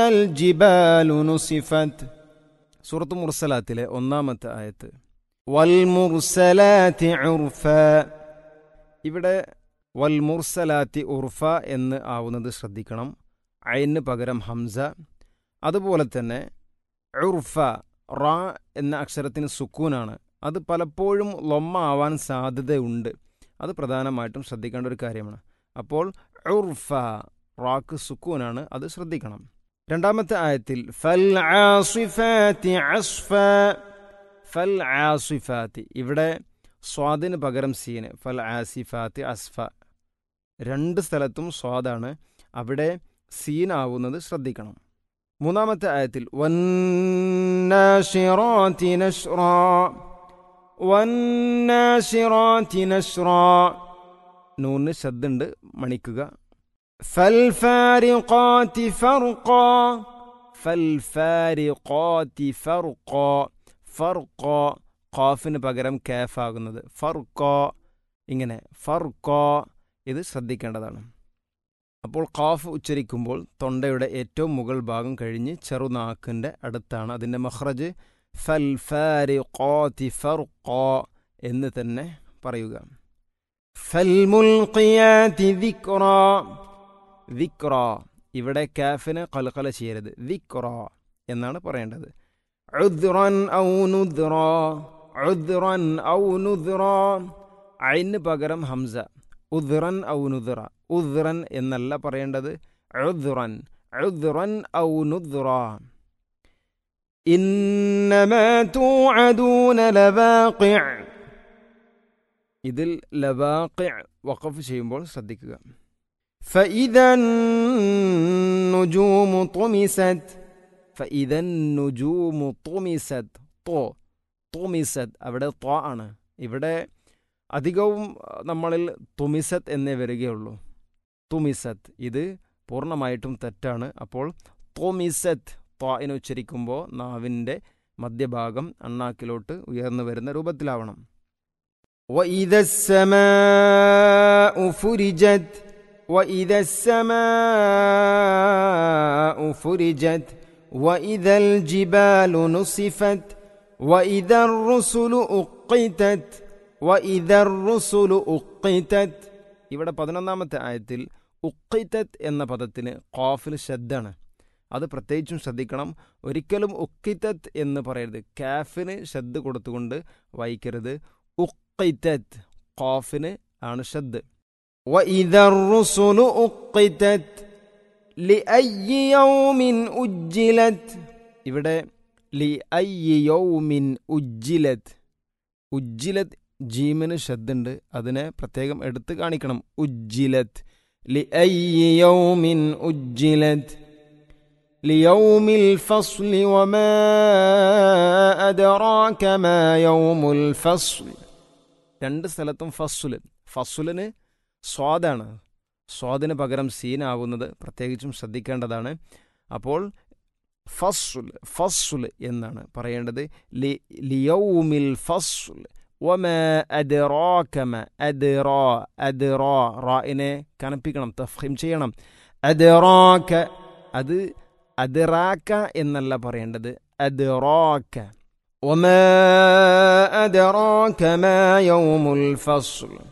الجبال نصفت സൂറത്ത് മുർസലാത്തിലെ ഒന്നാമത്തെ ആയത്ത് വൽ മുർസലാത്തി ഉർഫ ഇവിടെ വൽ മുർസലാത്തി ഉർഫ എന്ന് ആവുന്നത് ശ്രദ്ധിക്കണം അയിന് പകരം ഹംസ അതുപോലെ തന്നെ ഉർഫ റാ എന്ന അക്ഷരത്തിന് സുക്കൂനാണ് അത് പലപ്പോഴും ലൊമ്മ ആവാൻ സാധ്യതയുണ്ട് അത് പ്രധാനമായിട്ടും ശ്രദ്ധിക്കേണ്ട ഒരു കാര്യമാണ് അപ്പോൾ ഉർഫ റാക്ക് സുക്കൂനാണ് അത് ശ്രദ്ധിക്കണം രണ്ടാമത്തെ ആയത്തിൽ ഫൽ ആസിഫാത്തി അസ്ഫ ഫൽ ആസിഫാത്തി ഇവിടെ സ്വാദിന് പകരം സീന് ഫൽ ആസിഫാത്തി അസ്ഫ രണ്ട് സ്ഥലത്തും സ്വാദാണ് അവിടെ സീനാവുന്നത് ശ്രദ്ധിക്കണം മൂന്നാമത്തെ ആയത്തിൽ വന്നാഷിറാത്തി നഷ്റാ വന്നാഷിറാത്തി നഷ്റാ നൂന്ന് ശബ്ദുണ്ട് മണിക്കുക فالفارقات فرقا فالفارقات فرقا فرقا ഖാഫിന് പകരം കാഫ് ആകുന്നത് ഫർക്കോ ഇങ്ങനെ ഫർക്കോ ഇത് ശ്രദ്ധിക്കേണ്ടതാണ് അപ്പോൾ ഖാഫ് ഉച്ചരിക്കുമ്പോൾ തൊണ്ടയുടെ ഏറ്റവും മുകൾ ഭാഗം കഴിഞ്ഞ് ചെറുനാക്കിൻ്റെ അടുത്താണ് അതിൻ്റെ മഹ്റജ് ഫൽ ഫാരി ഫർക്കോ എന്ന് തന്നെ പറയുക ഫൽ മുൽഖിയാതി ദിക്റ ദിക്റ ഇവിടെ കാഫിന് കൽക്കല ചെയ്യരുത് ദിക്റ എന്നാണ് പറയേണ്ടത് ഉദ്റൻ ഔ നുദ്റ ഉദ്റൻ ഔ നുദ്റ അയിന് പകരം ഹംസ ഉദ്റൻ ഔ നുദ്റ ഉദ്റൻ എന്നല്ല പറയേണ്ടത് ഉദ്റൻ ഉദ്റൻ ഔ നുദ്റ إنما توعدون لواقع ഇതിൽ ലവാഖി വഖഫ് ചെയ്യുമ്പോൾ ശ്രദ്ധിക്കുക فإذا النجوم طمست فإذا النجوم طمست طو طمست അവിടെ ത്വ ആണ് ഇവിടെ അധികവും നമ്മളിൽ തുമിസത്ത് എന്നേ വരികയുള്ളൂ തുമിസത്ത് ഇത് പൂർണ്ണമായിട്ടും തെറ്റാണ് അപ്പോൾ തോമിസത്ത് ത്വായിനെ ഉച്ചരിക്കുമ്പോൾ നാവിൻ്റെ മധ്യഭാഗം അണ്ണാക്കിലോട്ട് ഉയർന്നു വരുന്ന രൂപത്തിലാവണം وإذا السماء فرجت وإذا السماء فرجت وإذا الجبال نصفت وإذا الرسل أقتت وإذا الرسل أقتت ഇവിടെ പതിനൊന്നാമത്തെ ആയത്തിൽ ഉക്കിത്തത്ത് എന്ന പദത്തിന് ഖാഫിൽ ശബ്ദാണ് അത് പ്രത്യേകിച്ചും ശ്രദ്ധിക്കണം ഒരിക്കലും ഉക്കിത്തത്ത് എന്ന് പറയരുത് കാഫിന് ശബ്ദ് കൊടുത്തുകൊണ്ട് വായിക്കരുത് ഉക്കിത്തത്ത് ഖാഫിന് ആണ് ശബ്ദ് وإذا الرسل أقتت لأي يوم أجلت ഇവിടെ ലി ഐ യൗമിൻ ഉജ്ജിലത് ഉജ്ജിലത് ജീമിന് ശബ്ദുണ്ട് അതിനെ പ്രത്യേകം എടുത്ത് കാണിക്കണം ഉജ്ജിലത് ലി ഐ യൗമിൻ ഉജ്ജിലത് ليوم الفصل وما أدراك ما يوم الفصل രണ്ട് സ്ഥലത്തും ഫസുല് ഫസുലിന് സ്വാദാണ് സ്വാദിന് പകരം സീനാവുന്നത് പ്രത്യേകിച്ചും ശ്രദ്ധിക്കേണ്ടതാണ് അപ്പോൾ ഫസുൽ ഫസുൽ എന്നാണ് പറയേണ്ടത് ലി ലിയൗമിൽ ഫസുൽ വമ അദ്റാകമ അദ്റാ അദ്റാ റായിനെ കനപ്പിക്കണം തഫീം ചെയ്യണം അദ്റാക അത് അദ്റാക എന്നല്ല പറയേണ്ടത് അദ്റാക وما أدراك ما يوم الفصل